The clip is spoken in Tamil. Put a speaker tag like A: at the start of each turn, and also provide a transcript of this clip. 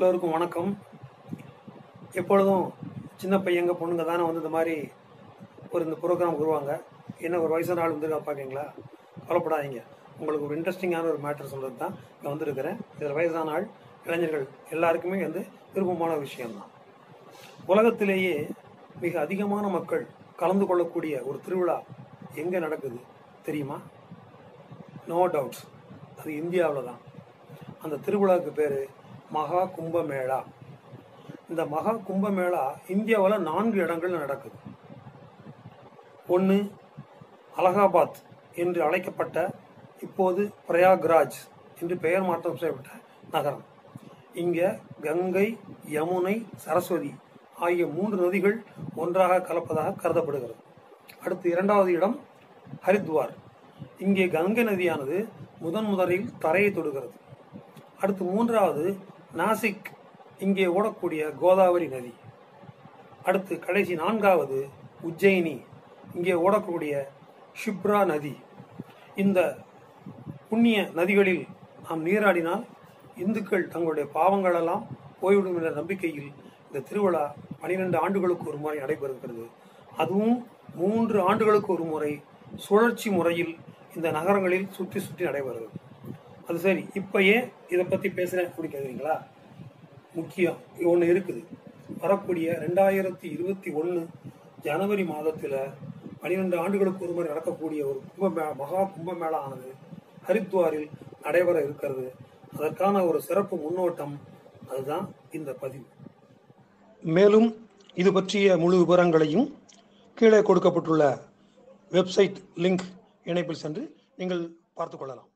A: எல்லோருக்கும் வணக்கம் எப்பொழுதும் சின்ன பையங்க பொண்ணுங்க தானே வந்து இந்த மாதிரி ஒரு இந்த ப்ரோக்ராம் வருவாங்க என்ன ஒரு வயசான ஆள் வந்து பார்க்கீங்களா கவலைப்படாதீங்க உங்களுக்கு ஒரு இன்ட்ரெஸ்டிங்கான ஒரு மேட்டர் சொல்கிறது தான் இங்கே வந்திருக்கிறேன் இதில் வயசான ஆள் இளைஞர்கள் எல்லாருக்குமே வந்து விருப்பமான ஒரு விஷயம்தான் உலகத்திலேயே மிக அதிகமான மக்கள் கலந்து கொள்ளக்கூடிய ஒரு திருவிழா எங்கே நடக்குது தெரியுமா நோ டவுட்ஸ் அது இந்தியாவில் தான் அந்த திருவிழாவுக்கு பேர் மகா கும்பமேளா இந்த மகா கும்பமேளா இந்தியாவில் நான்கு இடங்கள்ல நடக்குது ஒன்று அலகாபாத் என்று அழைக்கப்பட்ட இப்போது பிரயாக்ராஜ் என்று பெயர் மாற்றம் செய்யப்பட்ட நகரம் இங்கே கங்கை யமுனை சரஸ்வதி ஆகிய மூன்று நதிகள் ஒன்றாக கலப்பதாக கருதப்படுகிறது அடுத்து இரண்டாவது இடம் ஹரித்வார் இங்கே கங்கை நதியானது முதன் முதலில் தரையை தொடுகிறது அடுத்து மூன்றாவது நாசிக் இங்கே ஓடக்கூடிய கோதாவரி நதி அடுத்து கடைசி நான்காவது உஜ்ஜயினி இங்கே ஓடக்கூடிய ஷிப்ரா நதி இந்த புண்ணிய நதிகளில் நாம் நீராடினால் இந்துக்கள் தங்களுடைய பாவங்களெல்லாம் போய்விடும் என்ற நம்பிக்கையில் இந்த திருவிழா பனிரெண்டு ஆண்டுகளுக்கு ஒரு முறை நடைபெறுகிறது அதுவும் மூன்று ஆண்டுகளுக்கு ஒரு முறை சுழற்சி முறையில் இந்த நகரங்களில் சுற்றி சுற்றி நடைபெறுகிறது அது சரி இப்போ ஏன் இதை பற்றி பேசுகிறேன் அப்படி கேட்குறீங்களா முக்கியம் ஒன்று இருக்குது வரக்கூடிய ரெண்டாயிரத்தி இருபத்தி ஒன்று ஜனவரி மாதத்தில் பனிரெண்டு ஆண்டுகளுக்கு ஒரு முறை நடக்கக்கூடிய ஒரு கும்ப மகா கும்பமேளா ஆனது ஹரித்வாரில் நடைபெற இருக்கிறது அதற்கான ஒரு சிறப்பு முன்னோட்டம் அதுதான் இந்த பதிவு மேலும் இது பற்றிய முழு விவரங்களையும் கீழே கொடுக்கப்பட்டுள்ள வெப்சைட் லிங்க் இணைப்பில் சென்று நீங்கள் பார்த்துக் கொள்ளலாம்